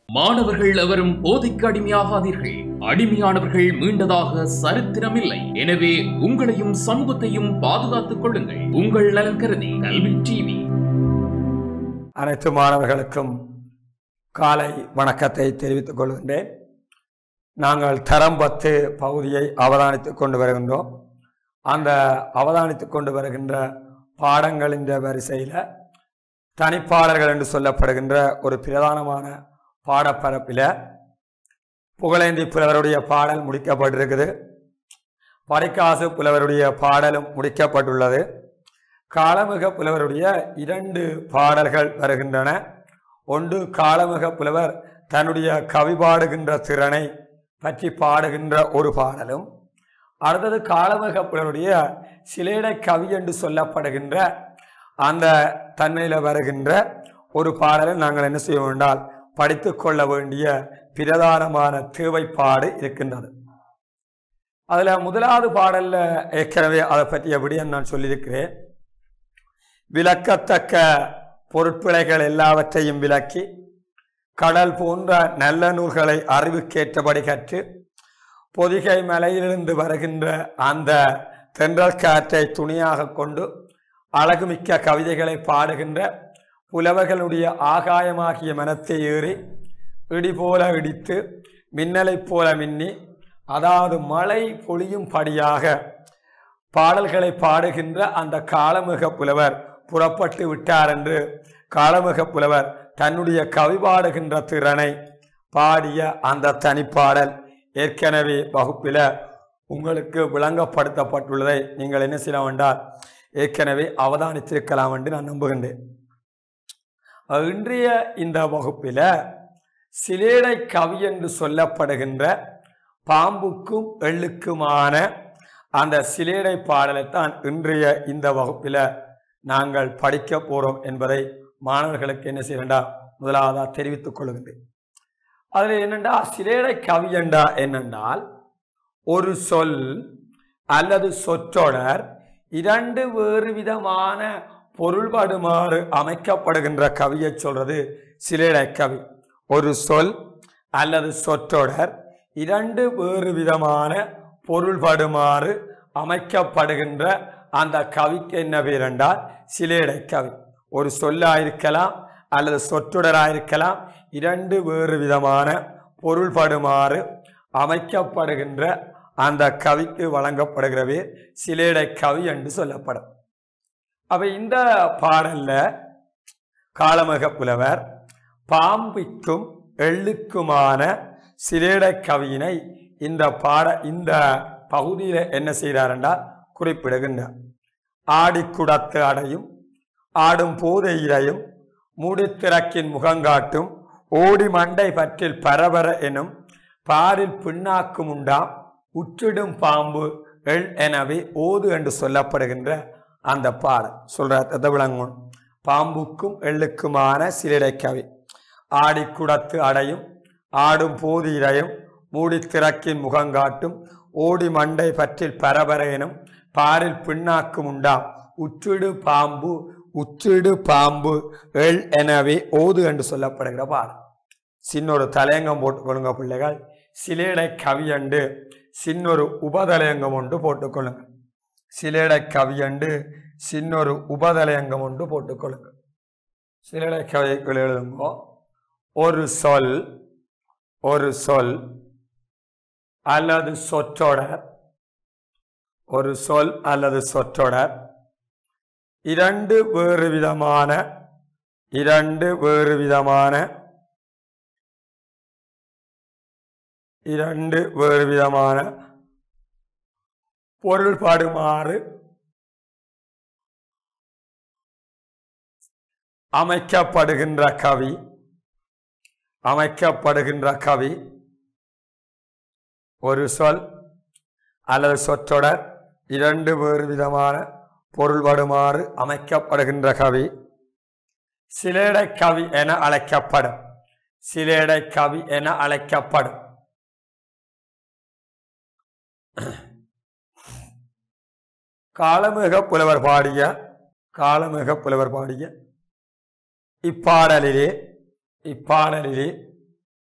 மாணவர்கள் எவரும் போதைக்கு அடிமையாகாதீர்கள் அடிமையானவர்கள் மீண்டதாக சரித்திரமில்லை எனவே உங்களையும் சமூகத்தையும் பாதுகாத்துக் கொள்ளுங்கள் உங்கள் நலன் கருதி கல்வி டிவி அனைத்து மாணவர்களுக்கும் காலை வணக்கத்தை தெரிவித்துக் கொள்கின்றேன் நாங்கள் தரம் பத்து பகுதியை அவதானித்துக் கொண்டு வருகின்றோம் அந்த அவதானித்துக் கொண்டு வருகின்ற பாடங்களின் வரிசையில் தனிப்பாடல்கள் என்று சொல்லப்படுகின்ற ஒரு பிரதானமான பாடப்பரப்பில் புகழேந்தி புலவருடைய பாடல் முடிக்கப்பட்டிருக்குது படைக்காசு புலவருடைய பாடலும் முடிக்கப்பட்டுள்ளது காளமுக புலவருடைய இரண்டு பாடல்கள் வருகின்றன ஒன்று காளமுக புலவர் தன்னுடைய கவி பாடுகின்ற திறனை பற்றி பாடுகின்ற ஒரு பாடலும் அடுத்தது காளமுக புலவருடைய சிலேடை கவி என்று சொல்லப்படுகின்ற அந்த தன்மையில் வருகின்ற ஒரு பாடலை நாங்கள் என்ன செய்ய வேண்டால் படித்து கொள்ள வேண்டிய பிரதானமான தேவைப்பாடு இருக்கின்றது அதில் முதலாவது பாடலில் ஏற்கனவே அதை பற்றிய விடயம் நான் சொல்லியிருக்கிறேன் விளக்கத்தக்க பொருட்பிழைகள் எல்லாவற்றையும் விளக்கி கடல் போன்ற நல்ல நூல்களை அறிவுக்கேற்றபடி கற்று பொதிகை மலையிலிருந்து வருகின்ற அந்த தென்றல் காற்றை துணியாக கொண்டு அழகுமிக்க கவிதைகளை பாடுகின்ற புலவர்களுடைய ஆகாயமாகிய மனத்தை ஏறி இடி போல இடித்து மின்னலைப் போல மின்னி அதாவது மழை பொழியும் படியாக பாடல்களை பாடுகின்ற அந்த காளமுக புலவர் புறப்பட்டு விட்டார் என்று காளமுக புலவர் தன்னுடைய கவி பாடுகின்ற திறனை பாடிய அந்த தனிப்பாடல் ஏற்கனவே வகுப்பில் உங்களுக்கு விளங்கப்படுத்தப்பட்டுள்ளதை நீங்கள் என்ன செய்ய வேண்டால் ஏற்கனவே அவதானித்திருக்கலாம் என்று நான் நம்புகின்றேன் இன்றைய இந்த வகுப்பில் சிலேடை கவி என்று சொல்லப்படுகின்ற பாம்புக்கும் எள்ளுக்குமான அந்த சிலேடை பாடலைத்தான் இன்றைய இந்த வகுப்பில் நாங்கள் படிக்க போகிறோம் என்பதை மாணவர்களுக்கு என்ன செய்யண்டா முதலாவதாக தெரிவித்துக் கொள்கின்றேன் அதில் என்னண்டா சிலேடை கவி என்றா என்னென்றால் ஒரு சொல் அல்லது சொற்றொடர் இரண்டு வேறு விதமான பொருள்படுமாறு அமைக்கப்படுகின்ற கவியை சொல்றது சிலேடை கவி ஒரு சொல் அல்லது சொற்றொடர் இரண்டு வேறு விதமான பொருள்படுமாறு அமைக்கப்படுகின்ற அந்த கவிக்கு என்ன பேர் என்றால் சிலேடை கவி ஒரு சொல்லாயிருக்கலாம் அல்லது சொற்றொடராயிருக்கலாம் இரண்டு வேறு விதமான பொருள்படுமாறு அமைக்கப்படுகின்ற அந்த கவிக்கு வழங்கப்படுகிற பேர் சிலேடை கவி என்று சொல்லப்படும் அப்ப இந்த பாடல்ல காளமக புலவர் பாம்பிக்கும் எள்ளுக்குமான சிலேடை கவியினை இந்த பாட இந்த பகுதியில் என்ன செய்கிறார் குறிப்பிடுகின்றார் ஆடிக்குடத்து அடையும் ஆடும் போதையிலையும் மூடித்திறக்கின் முகங்காட்டும் ஓடி மண்டை பற்றில் பரபர எனும் பாரில் பின்னாக்கும் உண்டாம் உற்றிடும் பாம்பு எள் எனவே ஓது என்று சொல்லப்படுகின்ற அந்த பாடல் சொல்ற விளங்கும் பாம்புக்கும் எள்ளுக்குமான சிலிடை கவி ஆடிக்குடத்து அடையும் ஆடும் போதிரையும் மூடித்திறக்கின் முகங்காட்டும் ஓடி மண்டை பற்றில் பரபர எனும் பாரில் பின்னாக்கும் உண்டாம் உற்றிடு பாம்பு உற்றிடு பாம்பு எள் எனவே ஓது என்று சொல்லப்படுகிற பாடல் சின்னொரு தலையங்கம் போட்டுக்கொள்ளுங்க பிள்ளைகள் சிலேடை கவியண்டு சின்னொரு உபதலையங்கம் ஒன்று போட்டுக்கொள்ளுங்க சிலேடை கவியண்டு சின்னொரு உபதலையங்கம் ஒன்று போட்டுக்கொள்ளுங்க சிலேடை கவிகள் எழுதுங்கோ ஒரு சொல் ஒரு சொல் அல்லது சொற்றொடர் ஒரு சொல் அல்லது சொற்றொடர் இரண்டு வேறு விதமான இரண்டு வேறு விதமான இரண்டு வேறு விதமான பொருள்பாடுமாறு அமைக்கப்படுகின்ற கவி அமைக்கப்படுகின்ற கவி ஒரு சொல் அல்லது சொற்றொடர் இரண்டு வேறு விதமான பொருள்படுமாறு அமைக்கப்படுகின்ற கவி சிலேடை கவி என அழைக்கப்படும் சிலேடை கவி என அழைக்கப்படும் காலமிக புலவர் பாடிய காலமிக புலவர் பாடிய இப்பாடலிலே இப்பாடலிலே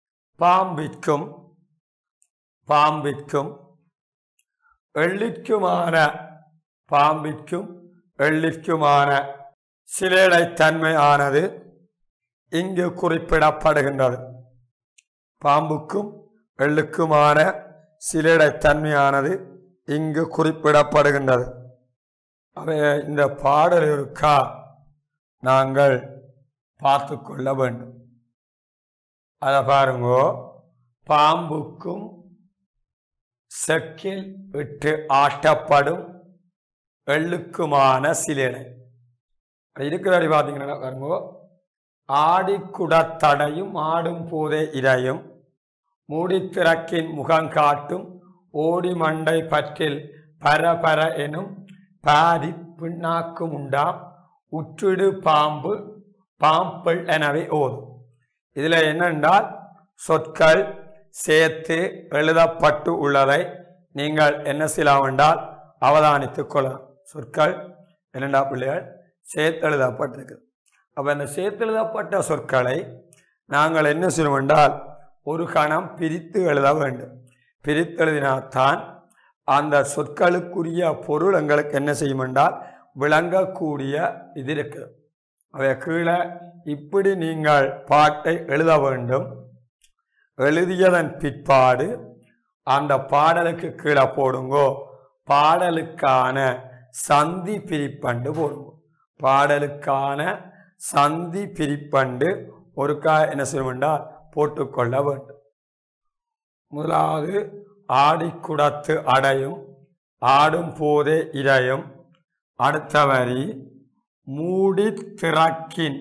பாம்பிற்கும் பாம்பிற்கும் எள்ளிற்குமான பாம்பிற்கும் எள்ளிற்குமான சிலேடைத்தன்மையானது இங்கு குறிப்பிடப்படுகின்றது பாம்புக்கும் எள்ளுக்குமான சிலேடைத்தன்மையானது இங்கு குறிப்பிடப்படுகின்றது அவை இந்த பாடல் இருக்கா நாங்கள் பார்த்து கொள்ள வேண்டும் அதை பாருங்கோ பாம்புக்கும் செக்கில் இட்டு ஆட்டப்படும் எள்ளுக்குமான சிலேடை இருக்கிறாடி பார்த்தீங்கன்னா பாருங்கோ ஆடிக்குடத்தடையும் ஆடும் போதே இரையும் மூடித்திறக்கின் முகங்காட்டும் ஓடி மண்டை பற்றில் பரபர எனும் பாரி பின்னாக்கும் உண்டாம் உற்றிடு பாம்பு பாம்பல் எனவே ஓதும் இதில் என்னென்றால் சொற்கள் சேர்த்து எழுதப்பட்டு உள்ளதை நீங்கள் என்ன செய்யலாம் என்றால் அவதானித்துக் கொள்ளலாம் சொற்கள் என்னென்றா பிள்ளைகள் சேர்த்து எழுதப்பட்டிருக்கு அப்போ இந்த சேர்த்து எழுதப்பட்ட சொற்களை நாங்கள் என்ன செய்வோம் என்றால் ஒரு கணம் பிரித்து எழுத வேண்டும் பிரித்து எழுதினால்தான் அந்த சொற்களுக்குரிய பொருள் எங்களுக்கு என்ன செய்யும் என்றால் விளங்கக்கூடிய இது இருக்குது அவை கீழே இப்படி நீங்கள் பாட்டை எழுத வேண்டும் எழுதியதன் பிற்பாடு அந்த பாடலுக்கு கீழே போடுங்கோ பாடலுக்கான சந்தி பிரிப்பண்டு போடுங்க பாடலுக்கான சந்தி பிரிப்பண்டு ஒருக்கா என்ன செய்யும் என்றால் போட்டுக்கொள்ள வேண்டும் முதலாவது ஆடிக்குடத்து அடையும் ஆடும் போதே இரையும் அடுத்த வரி மூடி திறக்கின்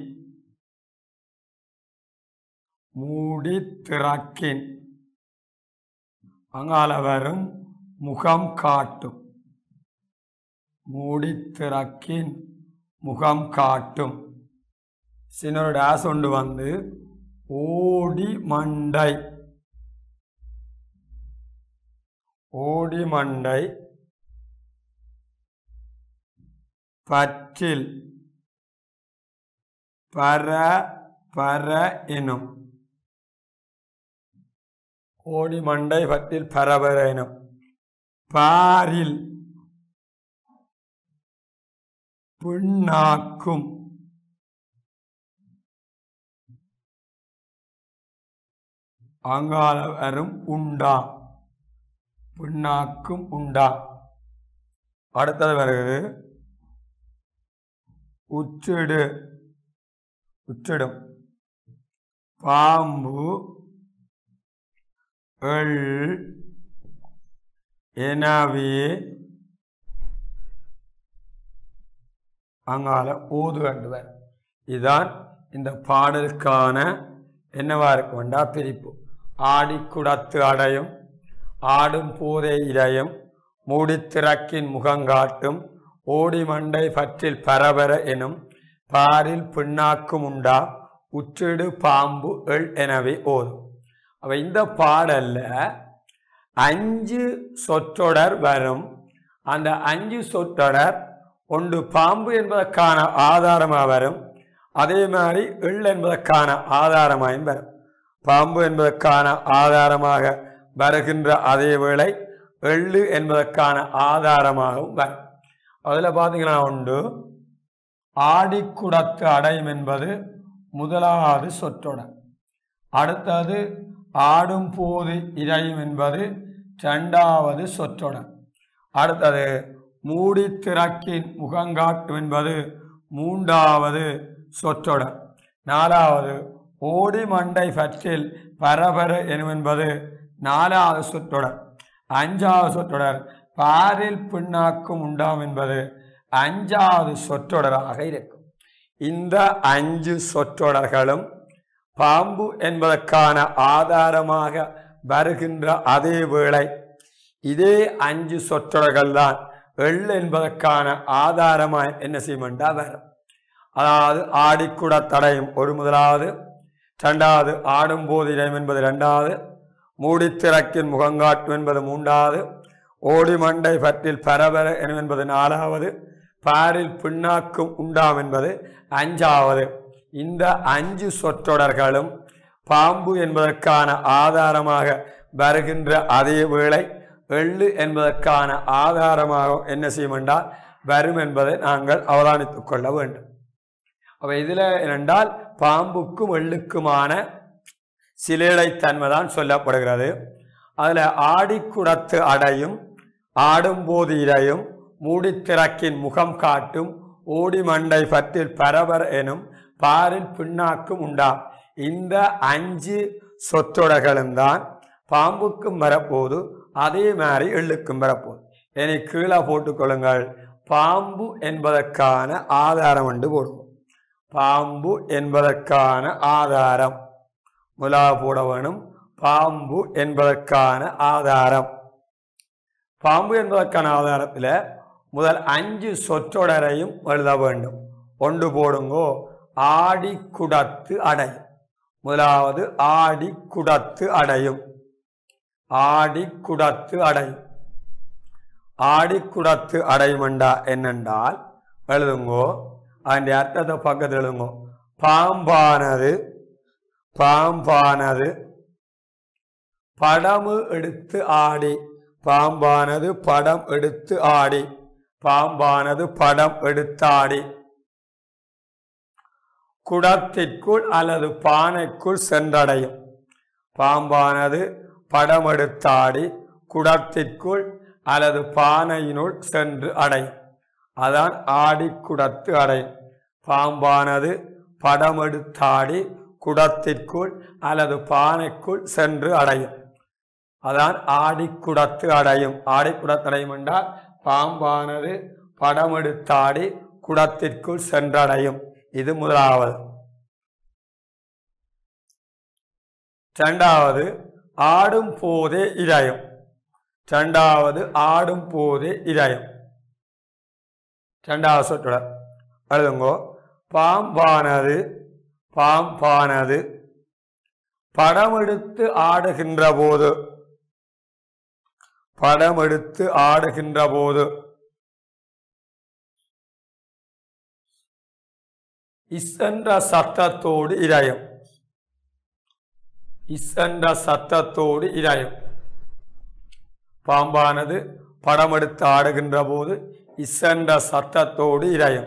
மூடி திறக்கின் அங்கால வரும் முகம் காட்டும் மூடி திறக்கின் முகம் காட்டும் சின்னொரு டேஸ் கொண்டு வந்து ஓடி மண்டை ஓடி மண்டை பற்றில் பர பர எனும் ஓடி மண்டை பற்றில் பரபர எனும் பாரில் பின்னாக்கும் அங்கால வரும் உண்டா பின்னாக்கும் உண்டா அடுத்தது வருகிறது உச்சிடு உச்சிடும் பாம்பு எள் எனவே அங்கால ஓது கண்டுவர் இதுதான் இந்த பாடலுக்கான என்னவா இருக்க வேண்டா பிரிப்பு ஆடிக்குடத்து அடையும் ஆடும் போதே இரையும் மூடித்திறக்கின் முகங்காட்டும் ஓடி மண்டை பற்றில் பரபர எனும் பாரில் பின்னாக்கும் உண்டா உற்றிடு பாம்பு எள் எனவே ஓதும் அவ இந்த பாடல்ல அஞ்சு சொற்றொடர் வரும் அந்த அஞ்சு சொற்றொடர் ஒன்று பாம்பு என்பதற்கான ஆதாரமாக வரும் அதே மாதிரி எள் என்பதற்கான ஆதாரமாயும் வரும் பாம்பு என்பதற்கான ஆதாரமாக வருகின்ற அதே வேளை எள்ளு என்பதற்கான ஆதாரமாகவும் வரும் அதில் பார்த்தீங்கன்னா உண்டு ஆடிக்குடத்து அடையும் என்பது முதலாவது சொற்றொடர் அடுத்தது ஆடும் போது இறையும் என்பது இரண்டாவது சொற்றொடர் அடுத்தது மூடி திறக்கின் முகங்காட்டும் என்பது மூன்றாவது சொற்றொடர் நாலாவது ஓடி மண்டை பற்றில் பரபர எனும் என்பது நாலாவது சொற்றொடர் அஞ்சாவது சொற்றொடர் பாரில் பின்னாக்கும் உண்டாம் என்பது அஞ்சாவது சொற்றொடராக இருக்கும் இந்த அஞ்சு சொற்றொடர்களும் பாம்பு என்பதற்கான ஆதாரமாக வருகின்ற அதே வேளை இதே அஞ்சு சொற்றொடர்கள் தான் எள் என்பதற்கான ஆதாரமாய் என்ன செய்யமெண்டா வரும் அதாவது ஆடிக்குட தடையும் ஒரு முதலாவது ரெண்டாவது ஆடும் போதிடம் என்பது ரெண்டாவது மூடித்திறக்கின் முகங்காட்டும் என்பது மூன்றாவது ஓடி மண்டை பற்றில் பரபர எனும் என்பது நாலாவது பாரில் பின்னாக்கும் உண்டாம் என்பது அஞ்சாவது இந்த அஞ்சு சொற்றொடர்களும் பாம்பு என்பதற்கான ஆதாரமாக வருகின்ற அதே வேளை எள்ளு என்பதற்கான ஆதாரமாக என்ன செய்யும் என்றால் வரும் என்பதை நாங்கள் அவதானித்துக் கொள்ள வேண்டும் அப்ப இதுல என்னென்றால் பாம்புக்கும் எள்ளுக்குமான சிலேடைத்தன்மை தான் சொல்லப்படுகிறது அதுல ஆடிக்குடத்து அடையும் ஆடும்போது இரையும் மூடித்திறக்கின் முகம் காட்டும் ஓடி மண்டை பற்றில் பரவர் எனும் பாரில் பின்னாக்கும் உண்டா இந்த அஞ்சு சொற்றொடர்களும் தான் பாம்புக்கும் வரப்போது அதே மாதிரி எள்ளுக்கும் வரப்போகுது இனி கீழே போட்டுக்கொள்ளுங்கள் பாம்பு என்பதற்கான ஆதாரம் என்று போடுவோம் பாம்பு என்பதற்கான ஆதாரம் முலா போட வேணும் பாம்பு என்பதற்கான ஆதாரம் பாம்பு என்பதற்கான ஆதாரத்தில் முதல் அஞ்சு சொற்றொடரையும் எழுத வேண்டும் ஒன்று போடுங்கோ ஆடி குடத்து அடையும் முதலாவது ஆடி குடத்து அடையும் ஆடி குடத்து அடையும் ஆடி குடத்து அடையுமெண்டா என்னென்றால் எழுதுங்கோ அதன் அர்த்தத்தை பக்கத்தில் எழுதுங்கோ பாம்பானது பாம்பானது படமு எடுத்து ஆடி பாம்பானது படம் எடுத்து ஆடி பாம்பானது படம் எடுத்தாடி குடத்திற்குள் அல்லது பானைக்குள் சென்றடையும் பாம்பானது படம் எடுத்தாடி குடத்திற்குள் அல்லது பானையினுள் சென்று அடையும் அதான் ஆடி குடத்து அடையும் பாம்பானது படம் எடுத்தாடி குடத்திற்குள் அல்லது பானைக்குள் சென்று அடையும் அதான் ஆடிக்குடத்து அடையும் ஆடிக்குடத்து அடையும் என்றால் பாம்பானது படம் எடுத்தாடி குடத்திற்குள் சென்றடையும் இது முதலாவது இரண்டாவது ஆடும் போதே இரையும் இரண்டாவது ஆடும் போதே இரையும் இரண்டாவது சொற்றொடர் எழுதுங்கோ பாம்பானது பாம்பானது படம் எடுத்து ஆடுகின்ற போது படம் எடுத்து ஆடுகின்ற போது இஸ் என்ற சத்தத்தோடு இரையும் இஸ் என்ற சத்தத்தோடு இரையும் பாம்பானது படம் எடுத்து ஆடுகின்ற போது இஸ் என்ற சத்தத்தோடு இரையும்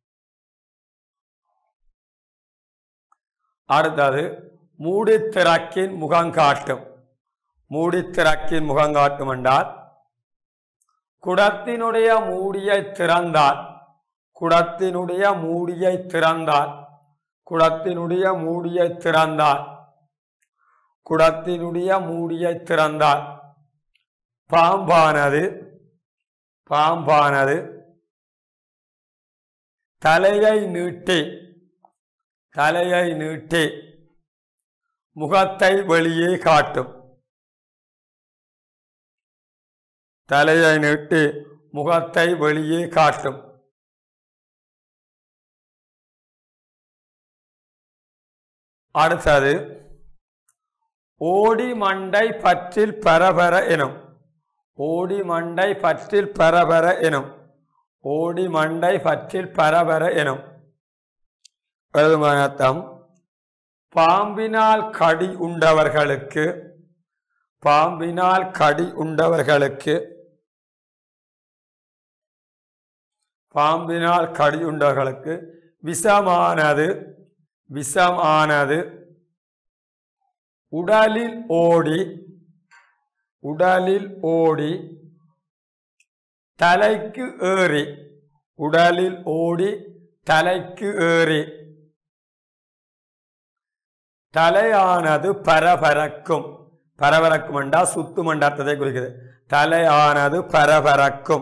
அடுத்தது மூடித்திறக்கின் முகங்காட்டும் மூடித்திறக்கின் முகங்காட்டும் என்றால் குடத்தினுடைய மூடியை திறந்தால் குடத்தினுடைய மூடியை திறந்தால் குடத்தினுடைய மூடியை திறந்தால் குடத்தினுடைய மூடியை திறந்தால் பாம்பானது பாம்பானது தலையை நீட்டி தலையை நீட்டி முகத்தை வெளியே காட்டும் தலையை நீட்டி முகத்தை வெளியே காட்டும் அடுத்தது ஓடி மண்டை பற்றில் பரபர எனும் ஓடி மண்டை பற்றில் பரபர எனும் ஓடி மண்டை பற்றில் பரபர எனும் எழுதுமானத்தம் பாம்பினால் கடி உண்டவர்களுக்கு பாம்பினால் கடி உண்டவர்களுக்கு பாம்பினால் கடி உண்டவர்களுக்கு விஷமானது விஷமானது உடலில் ஓடி உடலில் ஓடி தலைக்கு ஏறி உடலில் ஓடி தலைக்கு ஏறி தலையானது பரபரக்கும் பரபரக்கும் என்றா சுத்தும் என்ற அர்த்தத்தை குறிக்கிறது தலையானது பரபரக்கும்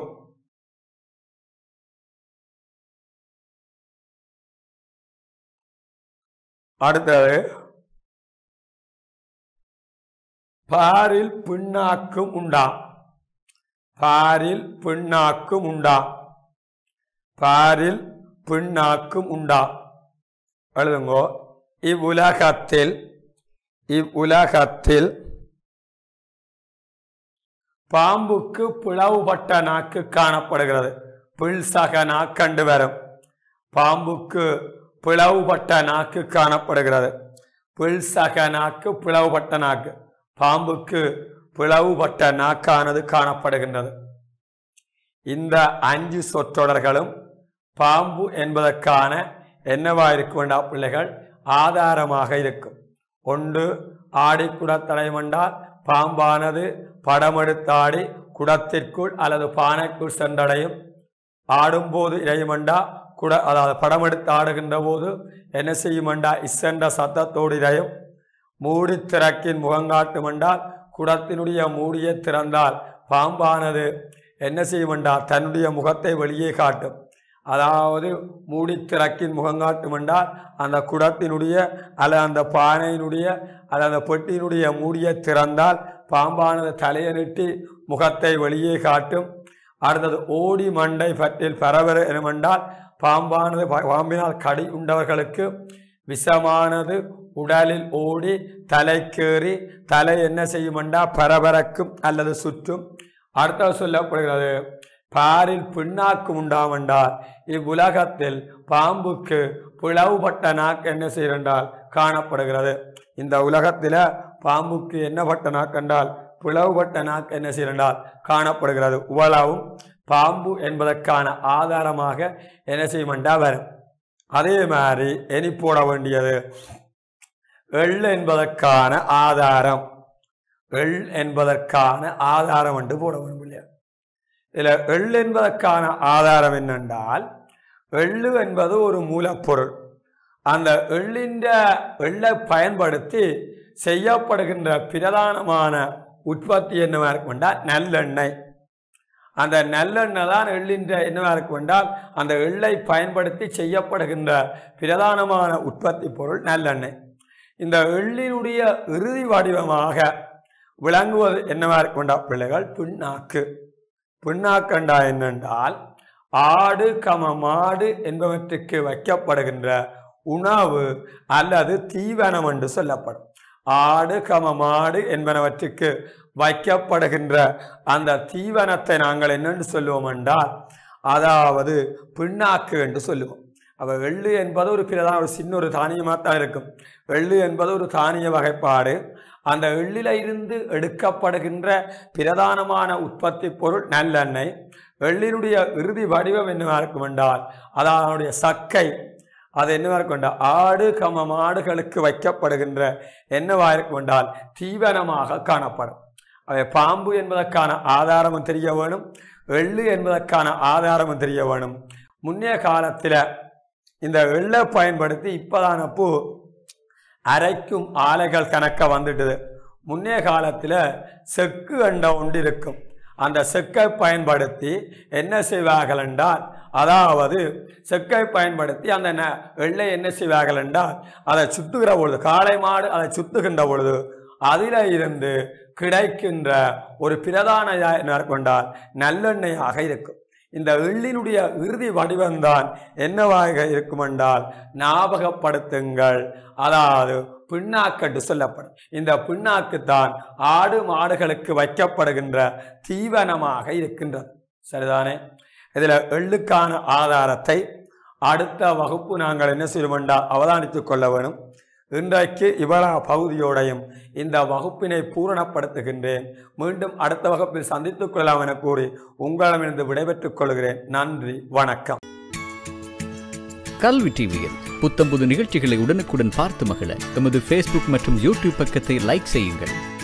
அடுத்தது பாரில் பின்னாக்கும் உண்டாம் பாரில் பின்னாக்கும் உண்டாம் பாரில் பின்னாக்கும் உண்டாம் எழுதுங்கோ இவ்வுலகத்தில் இவ்வுலகத்தில் பாம்புக்கு பிளவுபட்ட நாக்கு காணப்படுகிறது பிள்சக நாக்கண்டு வரும் பாம்புக்கு பிளவுபட்ட நாக்கு காணப்படுகிறது பிள்சக நாக்கு பிளவுபட்ட நாக்கு பாம்புக்கு பிளவுபட்ட நாக்கானது காணப்படுகின்றது இந்த அஞ்சு சொற்றொடர்களும் பாம்பு என்பதற்கான என்னவா இருக்கும் வேண்டா பிள்ளைகள் ஆதாரமாக இருக்கும் ஒன்று ஆடி குடத்தலைமண்டால் பாம்பானது படமெடுத்தாடி குடத்திற்குள் அல்லது பானைக்குள் சென்றடையும் ஆடும்போது இறையுமண்டா குட அதாவது படம் எடுத்து ஆடுகின்ற போது என்ன செய்யுமண்டா இசென்ற சத்தத்தோடு இறையும் மூடி திறக்கின் முகங்காட்டுமென்றால் குடத்தினுடைய மூடியை திறந்தால் பாம்பானது என்ன செய்யுமெண்டா தன்னுடைய முகத்தை வெளியே காட்டும் அதாவது மூடி திறக்கின் முகங்காட்டும் என்றால் அந்த குடத்தினுடைய அல்லது அந்த பானையினுடைய அல்லது அந்த பெட்டியினுடைய மூடியை திறந்தால் பாம்பானது தலையை நீட்டி முகத்தை வெளியே காட்டும் அடுத்தது ஓடி மண்டை பற்றில் பரவர எனுமென்றால் பாம்பானது பா- பாம்பினால் கடி உண்டவர்களுக்கு விஷமானது உடலில் ஓடி தலைக்கேறி தலை என்ன செய்யுமெண்டா பரபரக்கும் அல்லது சுற்றும் அடுத்தது சொல்லப்படுகிறது பாரில் பின்னாக்கு உண்டாமென்றால் இவ்வுலகத்தில் பாம்புக்கு பிளவுபட்ட நாக்கு என்ன செய்யறென்றால் காணப்படுகிறது இந்த உலகத்தில் பாம்புக்கு என்னப்பட்ட நாக்கென்றால் பிளவுபட்ட நாக்கு என்ன செய்யறென்றால் காணப்படுகிறது உவளவும் பாம்பு என்பதற்கான ஆதாரமாக என்ன செய்யுமெண்டா வரும் அதே மாதிரி இனி போட வேண்டியது எள் என்பதற்கான ஆதாரம் எள் என்பதற்கான ஆதாரம் என்று போட வேண்டும் இல்லையா இதில் எள் என்பதற்கான ஆதாரம் என்னென்றால் எள்ளு என்பது ஒரு மூலப்பொருள் அந்த எள்ளின்ற எள்ளை பயன்படுத்தி செய்யப்படுகின்ற பிரதானமான உற்பத்தி என்னவா இருக்கும் என்றால் நல்லெண்ணெய் அந்த நல்லெண்ணெய் தான் எள்ளின்ற என்னவா இருக்கும் என்றால் அந்த எள்ளை பயன்படுத்தி செய்யப்படுகின்ற பிரதானமான உற்பத்தி பொருள் நல்லெண்ணெய் இந்த எள்ளினுடைய இறுதி வடிவமாக விளங்குவது என்னவா இருக்கும் என்றால் பிள்ளைகள் பின்னாக்கு பின்னாக்கண்டா என்னென்றால் ஆடு கம மாடு என்பவற்றுக்கு வைக்கப்படுகின்ற உணவு அல்லது தீவனம் என்று சொல்லப்படும் ஆடு கம மாடு என்பனவற்றுக்கு வைக்கப்படுகின்ற அந்த தீவனத்தை நாங்கள் என்னென்று சொல்லுவோம் என்றால் அதாவது பின்னாக்கு என்று சொல்லுவோம் அப்போ வெள்ளு என்பது ஒரு பிரதான ஒரு சின்ன ஒரு தானியமாக தான் இருக்கும் வெள்ளு என்பது ஒரு தானிய வகைப்பாடு அந்த எள்ளில இருந்து எடுக்கப்படுகின்ற பிரதானமான உற்பத்தி பொருள் நல்லெண்ணெய் எள்ளினுடைய இறுதி வடிவம் என்னவா இருக்கும் என்றால் அதாவது அதனுடைய சக்கை அது என்னவா இருக்கும் என்றால் ஆடு கம மாடுகளுக்கு வைக்கப்படுகின்ற என்னவா இருக்கும் என்றால் தீவனமாக காணப்படும் அவை பாம்பு என்பதற்கான ஆதாரமும் தெரிய வேணும் எள்ளு என்பதற்கான ஆதாரமும் தெரிய வேணும் முன்னைய காலத்தில் இந்த எள்ளை பயன்படுத்தி இப்போதான பூ அரைக்கும் ஆலைகள் கணக்க வந்துட்டுது முன்னைய காலத்தில் செக்கு என்ற ஒன்று இருக்கும் அந்த செக்கை பயன்படுத்தி என்ன செய்வார்கள் என்றால் அதாவது செக்கை பயன்படுத்தி அந்த ந- எள்ளை என்ன செய்வார்கள் என்றால் அதை சுத்துகிற பொழுது காளை மாடு அதை சுத்துகின்ற பொழுது அதில் இருந்து கிடைக்கின்ற ஒரு பிரதான இதா என்ன இருக்கும் என்றால் நல்லெண்ணெயாக இருக்கும் இந்த எள்ளினுடைய இறுதி வடிவம்தான் என்னவாக இருக்கும் என்றால் ஞாபகப்படுத்துங்கள் அதாவது பின்னாக்கட்டு சொல்லப்படும் இந்த பின்னாக்கு தான் ஆடு மாடுகளுக்கு வைக்கப்படுகின்ற தீவனமாக இருக்கின்றது சரிதானே இதில் எள்ளுக்கான ஆதாரத்தை அடுத்த வகுப்பு நாங்கள் என்ன செய்வோம் என்றால் அவதானித்துக் கொள்ள வேணும் இன்றைக்கு இவ்வளவு பகுதியோடையும் இந்த வகுப்பினை பூரணப்படுத்துகின்றேன் மீண்டும் அடுத்த வகுப்பில் சந்தித்துக் கொள்ளலாம் என கூறி உங்களிடமிருந்து விடைபெற்றுக் கொள்கிறேன் நன்றி வணக்கம் கல்வி டிவியில் புத்தம்புது நிகழ்ச்சிகளை உடனுக்குடன் பார்த்து மகிழ எமது ஃபேஸ்புக் மற்றும் யூடியூப் பக்கத்தை லைக் செய்யுங்கள்